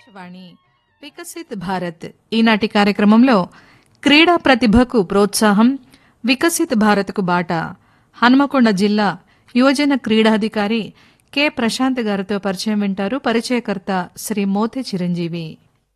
ఆకాశవాణి వికసిత్ భారత్ ఈనాటి కార్యక్రమంలో క్రీడా ప్రతిభకు ప్రోత్సాహం వికసిత్ భారత్కు బాట హన్మకొండ జిల్లా యువజన క్రీడాధికారి కె ప్రశాంత్ గారితో పరిచయం వింటారు పరిచయకర్త శ్రీ మోతి చిరంజీవి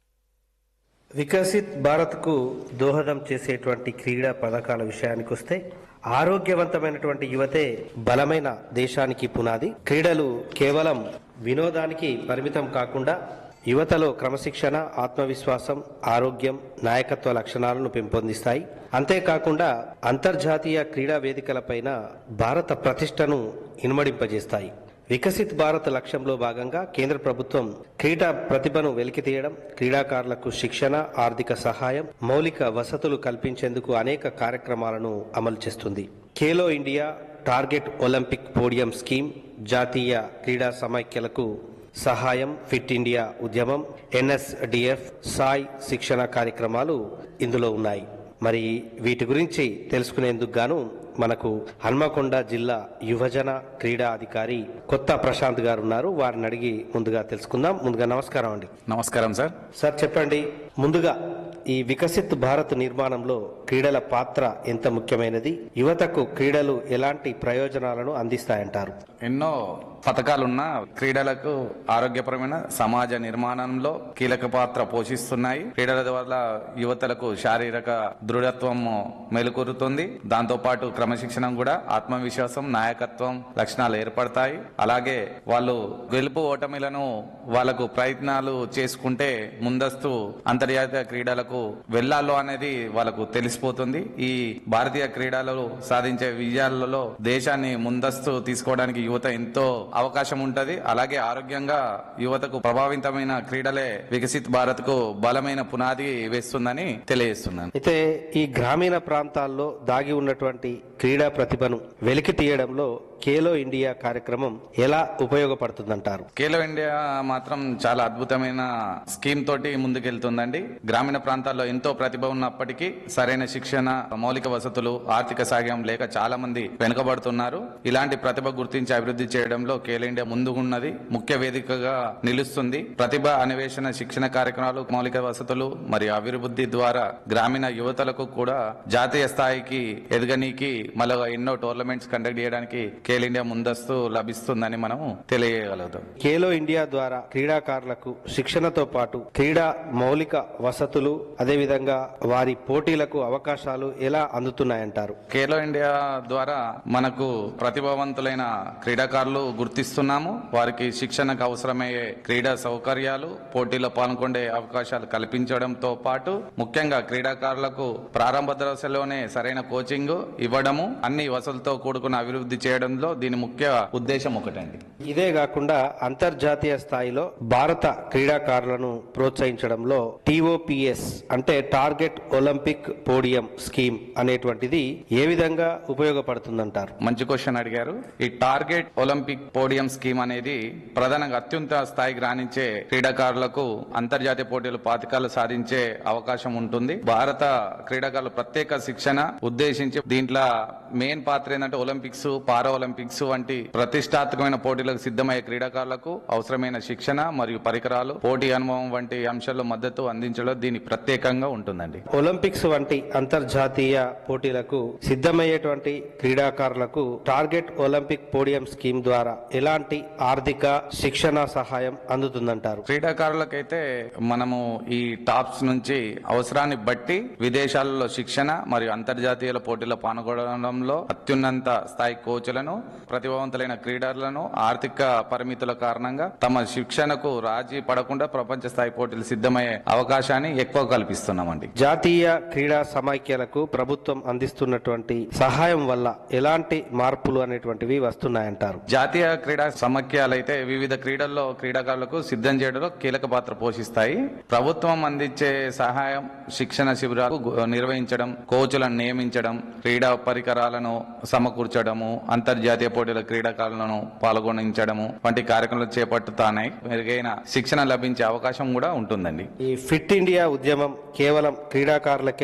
వికసిత్ భారత్కు దోహదం చేసేటువంటి క్రీడా పథకాల విషయానికి వస్తే ఆరోగ్యవంతమైనటువంటి యువతే బలమైన దేశానికి పునాది క్రీడలు కేవలం వినోదానికి పరిమితం కాకుండా యువతలో క్రమశిక్షణ ఆత్మవిశ్వాసం ఆరోగ్యం నాయకత్వ లక్షణాలను పెంపొందిస్తాయి అంతేకాకుండా అంతర్జాతీయ క్రీడా వేదికలపైన భారత ప్రతిష్టను ఇనుమడింపజేస్తాయి వికసిత్ భారత్ లక్ష్యంలో భాగంగా కేంద్ర ప్రభుత్వం క్రీడా ప్రతిభను వెలికితీయడం క్రీడాకారులకు శిక్షణ ఆర్థిక సహాయం మౌలిక వసతులు కల్పించేందుకు అనేక కార్యక్రమాలను అమలు చేస్తుంది Khelo India target Olympic podium scheme జాతీయ క్రీడా సమైక్యలకు సహాయం ఫిట్ ఇండియా ఉద్యమం ఎన్ఎస్డిఎఫ్ సాయ్ శిక్షణ కార్యక్రమాలు ఇందులో ఉన్నాయి మరి వీటి గురించి తెలుసుకునేందుకు గాను మనకు హన్మకొండ జిల్లా యువజన క్రీడా అధికారి కొత్త ప్రశాంత్ గారు ఉన్నారు వారిని అడిగి ముందుగా తెలుసుకుందాం ముందుగా నమస్కారం అండి నమస్కారం సార్ సార్ చెప్పండి ముందుగా ఈ వికసిత్ భారత్ నిర్మాణంలో క్రీడల పాత్ర ఎంత ముఖ్యమైనది యువతకు క్రీడలు ఎలాంటి ప్రయోజనాలను అందిస్తాయంటారు ఎన్నో పథకాలున్న క్రీడలకు ఆరోగ్యపరమైన సమాజ నిర్మాణంలో కీలక పాత్ర పోషిస్తున్నాయి క్రీడల వల్ల యువతలకు శారీరక దృఢత్వం మెలుకూరుతుంది దాంతో పాటు క్రమశిక్షణ కూడా ఆత్మవిశ్వాసం నాయకత్వం లక్షణాలు ఏర్పడతాయి అలాగే వాళ్ళు గెలుపు ఓటమిలను వాళ్ళకు ప్రయత్నాలు చేసుకుంటే ముందస్తు అంతర్జాతీయ క్రీడలకు వెళ్లాలో అనేది వాళ్ళకు తెలిసిపోతుంది ఈ భారతీయ క్రీడలలో సాధించే విజయాలలో దేశాన్ని ముందస్తు తీసుకోవడానికి యువత ఎంతో అవకాశం ఉంటది అలాగే ఆరోగ్యంగా యువతకు ప్రభావితమైన క్రీడలే వికసిత్ భారత్ కు బలమైన పునాది వేస్తుందని తెలియజేస్తున్నాను అయితే ఈ గ్రామీణ ప్రాంతాల్లో దాగి ఉన్నటువంటి క్రీడా ప్రతిభను వెలికి తీయడంలో ఖేలో ఇండియా కార్యక్రమం ఎలా ఉపయోగపడుతుందంటారు ఖేలో ఇండియా మాత్రం చాలా అద్భుతమైన స్కీమ్ తోటి ముందుకెళ్తుందండి గ్రామీణ ప్రాంతాల్లో ఎంతో ప్రతిభ ఉన్నప్పటికీ సరైన శిక్షణ మౌలిక వసతులు ఆర్థిక సాయం లేక చాలా మంది వెనుకబడుతున్నారు ఇలాంటి ప్రతిభ గుర్తించి అభివృద్ధి చేయడంలో ఖేలో ఇండియా ముందుకున్నది ముఖ్య వేదికగా నిలుస్తుంది ప్రతిభ అన్వేషణ శిక్షణ కార్యక్రమాలు మౌలిక వసతులు మరియు అభివృద్ధి ద్వారా గ్రామీణ యువతలకు కూడా జాతీయ స్థాయికి ఎదగనీకి మళ్ళీ ఎన్నో టోర్నమెంట్స్ కండక్ట్ చేయడానికి ఖేల్ ఇండియా ముందస్తు లభిస్తుందని మనము తెలియగలుగుతాం ఖేలో ఇండియా ద్వారా క్రీడాకారులకు శిక్షణతో పాటు క్రీడా మౌలిక వసతులు అదేవిధంగా వారి పోటీలకు అవకాశాలు ఎలా అందుతున్నాయంటారు ఖేలో ఇండియా ద్వారా మనకు ప్రతిభావంతులైన క్రీడాకారులు గుర్తిస్తున్నాము వారికి శిక్షణకు అవసరమయ్యే క్రీడా సౌకర్యాలు పోటీలో పాల్గొనే అవకాశాలు కల్పించడంతో పాటు ముఖ్యంగా క్రీడాకారులకు ప్రారంభ దశలోనే సరైన కోచింగ్ ఇవ్వడము అన్ని వసతులతో కూడుకున్న అభివృద్ధి చేయడంలో దీని ముఖ్య ఉద్దేశం ఒకటండి ఇదే కాకుండా అంతర్జాతీయ స్థాయిలో భారత క్రీడాకారులను ప్రోత్సహించడంలో టిఓపిఎస్ అంటే టార్గెట్ ఒలింపిక్ పోడియం స్కీమ్ అనేటువంటిది ఏ విధంగా ఉపయోగపడుతుందంటారు మంచి క్వశ్చన్ అడిగారు ఈ టార్గెట్ ఒలింపిక్ పోడియం స్కీమ్ అనేది ప్రధానంగా అత్యున్నత స్థాయికి రాణించే క్రీడాకారులకు అంతర్జాతీయ పోటీలు పాతికాలు సాధించే అవకాశం ఉంటుంది భారత క్రీడాకారులు ప్రత్యేక శిక్షణ ఉద్దేశించి దీంట్లో మెయిన్ పాత్ర ఏంటంటే ఒలింపిక్స్ పారా ఒలింపిక్స్ వంటి ప్రతిష్టాత్మకమైన పోటీలకు సిద్ధమయ్యే క్రీడాకారులకు అవసరమైన శిక్షణ మరియు పరికరాలు పోటీ అనుభవం వంటి అంశాల్లో మద్దతు అందించడం దీని ప్రత్యేకంగా ఉంటుందండి ఒలింపిక్స్ వంటి అంతర్జాతీయ పోటీలకు సిద్ధమయ్యేటువంటి క్రీడాకారులకు టార్గెట్ ఒలింపిక్ పోడియం స్కీమ్ ద్వారా ఎలాంటి ఆర్థిక శిక్షణ సహాయం అందుతుందంటారు క్రీడాకారులకైతే మనము ఈ టాప్స్ నుంచి అవసరాన్ని బట్టి విదేశాలలో శిక్షణ మరియు అంతర్జాతీయ పోటీల్లో పాల్గొనడంలో అత్యున్నత స్థాయి కోచ్లను ప్రతిభావంతులైన క్రీడలను ఆర్థిక పరిమితుల కారణంగా తమ శిక్షణకు రాజీ పడకుండా ప్రపంచ స్థాయి పోటీలు సిద్ధమయ్యే అవకాశాన్ని ఎక్కువ కల్పిస్తున్నామండి జాతీయ క్రీడా సమైక్యలకు ప్రభుత్వం అందిస్తున్నటువంటి సహాయం వల్ల ఎలాంటి మార్పులు అనేటువంటివి వస్తున్నాయంటారు జాతీయ క్రీడా సమాఖ్యలైతే వివిధ క్రీడల్లో క్రీడాకారులకు సిద్ధం చేయడంలో కీలక పాత్ర పోషిస్తాయి ప్రభుత్వం అందించే సహాయం శిక్షణ శిబిరాలు గు- నిర్వహించడం కోచ్లను నియమించడం క్రీడా పరికరాలను సమకూర్చడము అంతర్జాతీయ పోటీల క్రీడాకారులను పాల్గొనించడము వంటి కార్యక్రమాలు చేపట్టుతాయి మెరుగైన శిక్షణ లభించే అవకాశం కూడా ఉంటుందండి ఈ ఫిట్ ఇండియా ఉద్యమం కేవలం క్రీడాకారులకే కాకుండా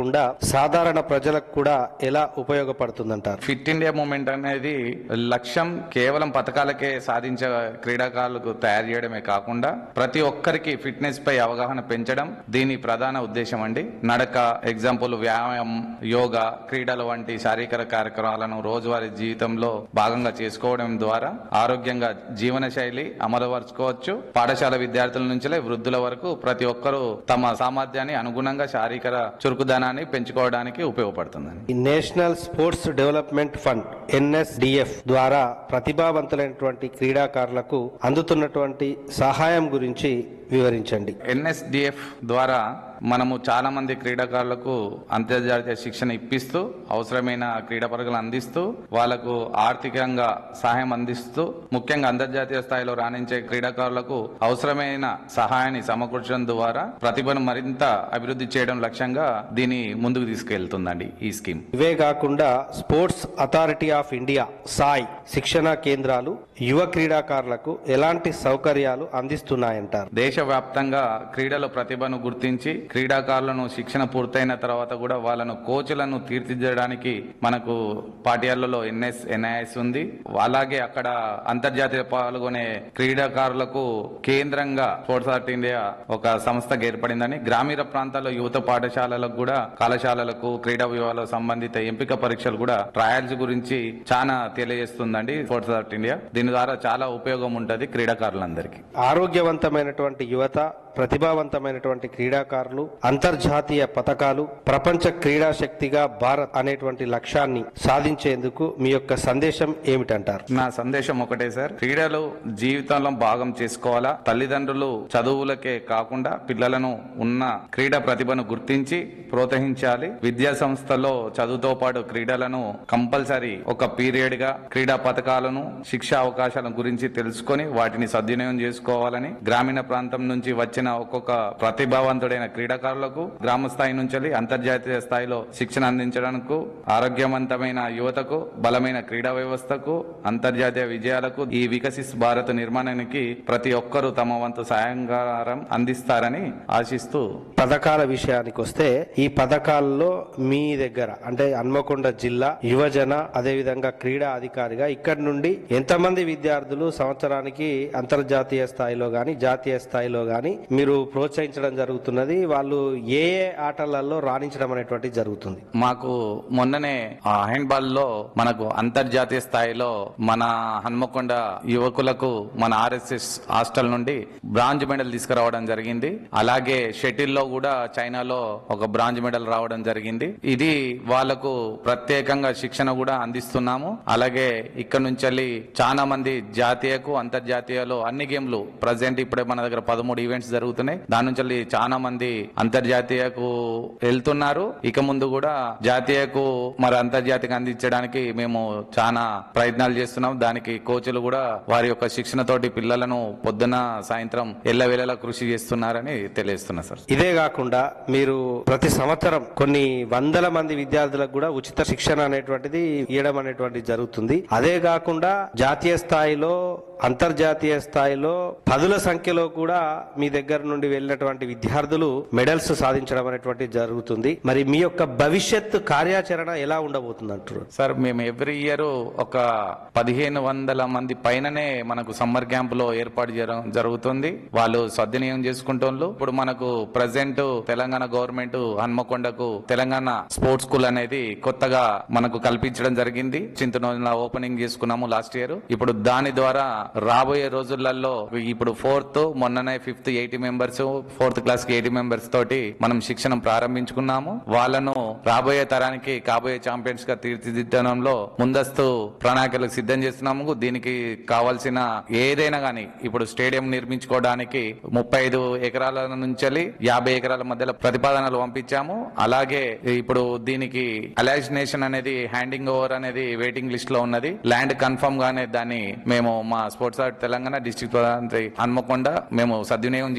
కాకుండా సాధారణ ప్రజలకు కూడా ఎలా ఉపయోగపడుతుందంటారు ఫిట్ ఇండియా మూమెంట్ అనేది లక్ష్యం కేవలం పథకాలకే సాధించే క్రీడాకారులకు తయారు చేయడమే కాకుండా ప్రతి ఒక్కరికి ఫిట్నెస్ పై అవగాహన పెంచడం దీని ప్రధాన ఉద్దేశం అండి నడక ఎగ్జాంపుల్ వ్యాయామం యోగా క్రీడలు వంటి శారీరక కార్యక్రమాలను రోజువారీ జీవితంలో భాగంగా చేసుకోవడం ద్వారా ఆరోగ్యంగా జీవన శైలి అమలుపరుచుకోవచ్చు పాఠశాల విద్యార్థుల నుంచే వృద్ధుల వరకు ప్రతి ఒక్కరూ తమ సామర్థ్యాన్ని అనుగుణంగా శారీరక చురుకుదనాన్ని పెంచుకోవడానికి ఉపయోగపడుతుందండి ఈ national sports development fund NSDF ద్వారా ప్రతిభావంతులైనటువంటి క్రీడాకారులకు అందుతున్నటువంటి సహాయం గురించి వివరించండి ఎన్ఎస్డిఎఫ్ ద్వారా మనము చాలా మంది క్రీడాకారులకు అంతర్జాతీయ శిక్షణ ఇప్పిస్తూ అవసరమైన క్రీడా పరుగులు అందిస్తూ వాళ్ళకు ఆర్థికంగా సహాయం అందిస్తూ ముఖ్యంగా అంతర్జాతీయ స్థాయిలో రాణించే క్రీడాకారులకు అవసరమైన సహాయాన్ని సమకూర్చడం ద్వారా ప్రతిభను మరింత అభివృద్ధి చేయడం లక్ష్యంగా దీన్ని ముందుకు తీసుకెళ్తుందండి ఈ స్కీమ్ ఇవే కాకుండా sports authority of India SAI శిక్షణా కేంద్రాలు యువ క్రీడాకారులకు ఎలాంటి సౌకర్యాలు అందిస్తున్నాయంటారు దేశవ్యాప్తంగా క్రీడల ప్రతిభను గుర్తించి క్రీడాకారులను శిక్షణ పూర్తయిన తర్వాత కూడా వాళ్ళను కోచ్లను తీర్చిదిద్దడానికి మనకు పాఠ్యాలలో ఎన్ఎస్ ఎన్ఐఎస్ ఉంది అలాగే అక్కడ అంతర్జాతీయ పాల్గొనే క్రీడాకారులకు కేంద్రంగా స్పోర్ట్స్ ఆర్ట్ ఇండియా ఒక సంస్థగా ఏర్పడిందని గ్రామీణ ప్రాంతాల్లో యువత పాఠశాలలకు కూడా కళాశాలలకు క్రీడా విభాగాలకు సంబంధిత ఎంపిక పరీక్షలు కూడా ట్రయల్స్ గురించి చాలా తెలియజేస్తుందండి స్పోర్ట్స్ ఆర్ట్ ఇండియా దీని ద్వారా చాలా ఉపయోగం ఉంటది క్రీడాకారులందరికీ ఆరోగ్యవంతమైనటువంటి యువత ప్రతిభావంతమైనటువంటి క్రీడాకారులు అంతర్జాతీయ పథకాలు ప్రపంచ క్రీడా శక్తిగా భారత్ అనేటువంటి లక్ష్యాన్ని సాధించేందుకు మీ యొక్క సందేశం ఏమిటంటారు నా సందేశం ఒకటే సార్ క్రీడలు జీవితంలో భాగం చేసుకోవాలా తల్లిదండ్రులు చదువులకే కాకుండా పిల్లలను ఉన్న క్రీడా ప్రతిభను గుర్తించి ప్రోత్సహించాలి విద్యా సంస్థల్లో చదువుతో పాటు క్రీడలను కంపల్సరీ ఒక పీరియడ్ గా క్రీడా పథకాలను శిక్షా అవకాశాల గురించి తెలుసుకొని వాటిని సద్వినియోగం చేసుకోవాలని గ్రామీణ ప్రాంతం నుంచి వచ్చిన ఒక్కొక్క ప్రతిభావంతుడైన క్రీడాకారులకు గ్రామ స్థాయి నుంచి అంతర్జాతీయ స్థాయిలో శిక్షణ అందించడానికి ఆరోగ్యవంతమైన యువతకు బలమైన క్రీడా వ్యవస్థకు అంతర్జాతీయ విజయాలకు ఈ వికసిస్ భారత్ నిర్మాణానికి ప్రతి ఒక్కరూ తమ వంతు సాయంకారం అందిస్తారని ఆశిస్తూ పథకాల విషయానికి వస్తే ఈ పథకాల్లో మీ దగ్గర అంటే హన్మకొండ జిల్లా యువజన అదేవిధంగా క్రీడా అధికారిగా ఇక్కడి నుండి ఎంతమంది విద్యార్థులు సంవత్సరానికి అంతర్జాతీయ స్థాయిలో గాని జాతీయ స్థాయిలో గాని మీరు ప్రోత్సహించడం జరుగుతున్నది వాళ్ళు ఏ ఏ ఆటలలో రాణించడం అనేటువంటి జరుగుతుంది మాకు మొన్ననే ఆ హ్యాండ్బాల్ లో మనకు అంతర్జాతీయ స్థాయిలో మన హన్మకొండ యువకులకు మన ఆర్ఎస్ఎస్ హాస్టల్ నుండి బ్రాంజ్ మెడల్ తీసుకురావడం జరిగింది అలాగే షటిల్ లో కూడా చైనాలో ఒక బ్రాంజ్ మెడల్ రావడం జరిగింది ఇది వాళ్లకు ప్రత్యేకంగా శిక్షణ కూడా అందిస్తున్నాము అలాగే ఇక్కడ నుంచి వెళ్ళి చాలా మంది జాతీయకు అంతర్జాతీయలో అన్ని గేమ్లు ప్రజెంట్ ఇప్పుడే మన దగ్గర పదమూడు ఈవెంట్స్ జరుగుతున్నాయి దాని నుంచి వెళ్ళి చాలా మంది అంతర్జాతీయకు వెళ్తున్నారు ఇక ముందు కూడా జాతీయకు మరి అంతర్జాతీయంగా అందించడానికి మేము చాలా ప్రయత్నాలు చేస్తున్నాం దానికి కోచ్లు కూడా వారి యొక్క శిక్షణ తోటి పిల్లలను పొద్దున సాయంత్రం ఎల్లవేళలా కృషి చేస్తున్నారని తెలియజేస్తున్నా సార్ ఇదే కాకుండా మీరు ప్రతి సంవత్సరం కొన్ని వందల మంది విద్యార్థులకు కూడా ఉచిత శిక్షణ అనేటువంటిది ఇవ్వడం అనేటువంటిది జరుగుతుంది అదే కాకుండా జాతీయ స్థాయిలో అంతర్జాతీయ స్థాయిలో పదుల సంఖ్యలో కూడా మీ దగ్గర నుండి వెళ్ళినటువంటి విద్యార్థులు మెడల్స్ సాధించడం అనేటువంటిది జరుగుతుంది మరి మీ యొక్క భవిష్యత్ కార్యాచరణ ఎలా ఉండబోతుంది అంటారు సార్ మేము ఎవ్రీ ఇయర్ ఒక పదిహేను వందల మంది పైననే మనకు సమ్మర్ క్యాంప్ లో ఏర్పాటు చేయడం జరుగుతుంది వాళ్ళు సద్వినియోగం చేసుకుంటోళ్ళు ఇప్పుడు మనకు ప్రజెంట్ తెలంగాణ గవర్నమెంట్ హన్మకొండకు తెలంగాణ స్పోర్ట్స్ స్కూల్ అనేది కొత్తగా మనకు కల్పించడం జరిగింది చింతనోజుల ఓపెనింగ్ చేసుకున్నాము లాస్ట్ ఇయర్ ఇప్పుడు దాని ద్వారా రాబోయే రోజులలో ఇప్పుడు ఫోర్త్ మొన్ననే fifth eighty members fourth class కి ఎయిటీ మెంబర్స్ తోటి మనం శిక్షణ ప్రారంభించుకున్నాము వాళ్ళను రాబోయే తరానికి కాబోయే ఛాంపియన్స్ గా తీర్చిదిద్దడంలో ముందస్తు ప్రణాళికలు సిద్ధం చేస్తున్నాము దీనికి కావాల్సిన ఏదైనా గానీ ఇప్పుడు స్టేడియం నిర్మించుకోవడానికి ముప్పై ఐదు ఎకరాల నుంచి యాభై ఎకరాల మధ్యలో ప్రతిపాదనలు పంపించాము అలాగే ఇప్పుడు దీనికి అలైజినేషన్ అనేది హ్యాండింగ్ ఓవర్ అనేది వెయిటింగ్ లిస్ట్ లో ఉన్నది ల్యాండ్ కన్ఫర్మ్ గానే దాన్ని మేము మా స్పోర్ట్స్ ఆర్ట్ తెలంగాణ డిస్ట్రిక్ట్ ప్రధానమంత్రి హన్మకొండ మేము సద్వినియోగం చేసుకుని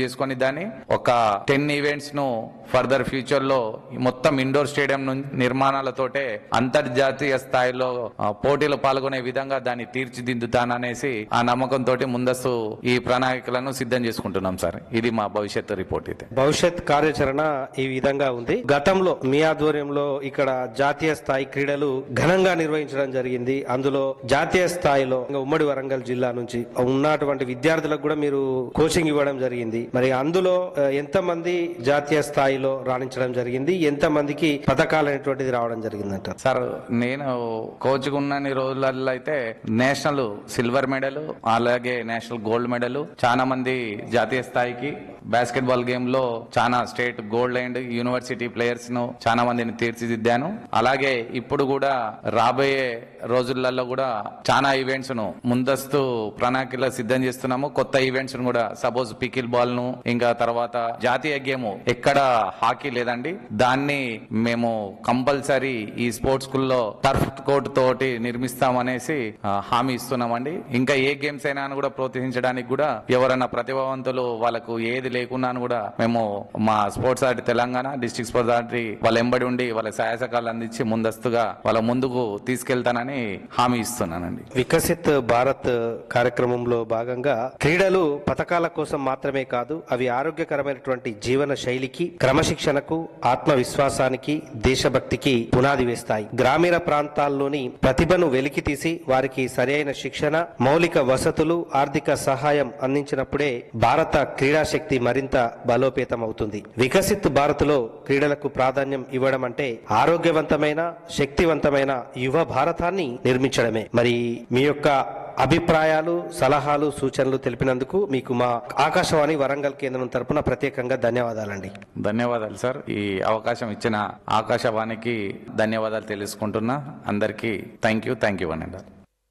చేసుకొని దాన్ని ఒక టెన్ ఈవెంట్స్ ను ఫర్దర్ ఫ్యూచర్ లో మొత్తం ఇండోర్ స్టేడియం ను- నిర్మాణాలతోటే అంతర్జాతీయ స్థాయిలో ఆ, పోటీలు పాల్గొనే విధంగా దాన్ని తీర్చిదిద్దుతాననేసి ఆ నమ్మకంతో ముందస్తు ఈ ప్రణాళికలను సిద్ధం చేసుకుంటున్నాం సార్ ఇది మా భవిష్యత్తు రిపోర్ట్ అయితే భవిష్యత్ కార్యాచరణ ఈ విధంగా ఉంది గతంలో మీ ఆధ్వర్యంలో ఇక్కడ జాతీయ స్థాయి క్రీడలు ఘనంగా నిర్వహించడం జరిగింది అందులో జాతీయ స్థాయిలో ఇంకా ఉమ్మడి వరంగల్ జిల్లా నుంచి ఉన్నటువంటి విద్యార్థులకు కూడా మీరు కోచింగ్ ఇవ్వడం జరిగింది మరి అందులో ఆ, ఎంత మంది జాతీయ స్థాయిలో రాణించడం జరిగింది ఎంత మందికి పథకాలు అనేటువంటిది రావడం జరిగిందంట సార్ నేను కోచ్ ఉన్నన్ని రోజులలో అయితే నేషనల్ సిల్వర్ మెడల్ అలాగే నేషనల్ గోల్డ్ మెడల్ చాలా మంది జాతీయ స్థాయికి బాస్కెట్ బాల్ గేమ్ లో చాలా state gold and university players ను చాలా మందిని తీర్చిదిద్దాను అలాగే ఇప్పుడు కూడా రాబోయే రోజులలో కూడా చాలా ఈవెంట్స్ ను ముందస్తు ప్రణాళికలో సిద్ధం చేస్తున్నాము కొత్త ఈవెంట్స్ ను కూడా సపోజ్ పికిల్ బాల్ ను ఇంకా తర్వాత జాతీయ గేమ్ ఎక్కడ హాకీ లేదండి దాన్ని మేము కంపల్సరీ ఈ స్పోర్ట్స్ స్కూల్లో టర్ఫ్ కోర్ట్ తోటి నిర్మిస్తామనేసి ఆ, హామీ ఇస్తున్నామండి ఇంకా ఏ గేమ్స్ అయినా అని కూడా ప్రోత్సహించడానికి కూడా ఎవరైనా ప్రతిభావంతులు వాళ్ళకు ఏది లేకున్నా అని కూడా మేము మా స్పోర్ట్స్ ఆర్టీ తెలంగాణ డిస్ట్రిక్ట్ స్పోర్ట్స్ ఆర్టీ వాళ్ళ ఎంబడి ఉండి వాళ్ళ సహాయ సహకారాలు అందించి ముందస్తుగా వాళ్ళ ముందుకు తీసుకెళ్తానని హామీ ఇస్తున్నానండి వికసిత్ భారత్ కార్యక్రమంలో భాగంగా క్రీడలు పథకాల కోసం మాత్రమే కాదు అవి ఆరోగ్యకరమైనటువంటి జీవన శైలికి క్రమశిక్షణకు ఆత్మవిశ్వాసానికి దేశభక్తికి పునాది వేస్తాయి గ్రామీణ ప్రాంతాల్లోని ప్రతిభను వెలికి తీసి వారికి సరైన శిక్షణ మౌలిక వసతులు ఆర్థిక సహాయం అందించినప్పుడే భారత క్రీడాశక్తి మరింత బలోపేతం అవుతుంది వికసిత్ భారత్ లో క్రీడలకు ప్రాధాన్యం ఇవ్వడం అంటే ఆరోగ్యవంతమైన శక్తివంతమైన యువ భారతాన్ని నిర్మించడమే మరి మీ యొక్క అభిప్రాయాలు సలహాలు సూచనలు తెలిపినందుకు మీకు మా ఆకాశవాణి వరంగల్ కేంద్రం తరపున ప్రత్యేకంగా ధన్యవాదాలండి ధన్యవాదాలు సార్ ఈ అవకాశం ఇచ్చిన ఆకాశవాణికి ధన్యవాదాలు తెలుసుకుంటున్నా అందరికీ థ్యాంక్ యూ థ్యాంక్ యూ అనండి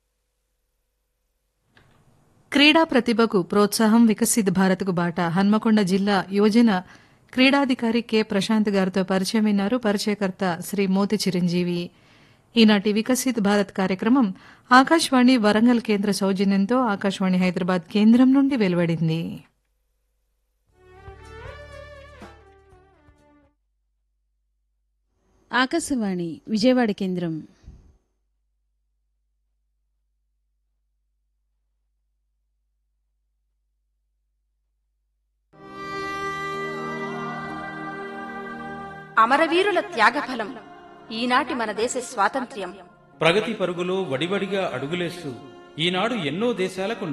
క్రీడా ప్రతిభకు ప్రోత్సాహం వికసిత్ భారత్కు బాట హన్మకొండ జిల్లా యువజన క్రీడాధికారి కె ప్రశాంత్ గారితో పరిచయం విన్నారు పరిచయకర్త శ్రీ మోతి చిరంజీవి ఈనాటి వికసిత్ భారత్ కార్యక్రమం ఆకాశవాణి వరంగల్ కేంద్ర సౌజన్యంతో ఆకాశవాణి హైదరాబాద్ కేంద్రం నుండి వెలువడింది ఆకాశవాణి విజయవాడ కేంద్రం అమరవీరుల త్యాగఫలం ఈనాటి మన దేశ స్వాతంత్ర్యం ప్రగతి పరుగులో వడివడిగా అడుగులేస్తూ ఈనాడు ఎన్నో దేశాలకు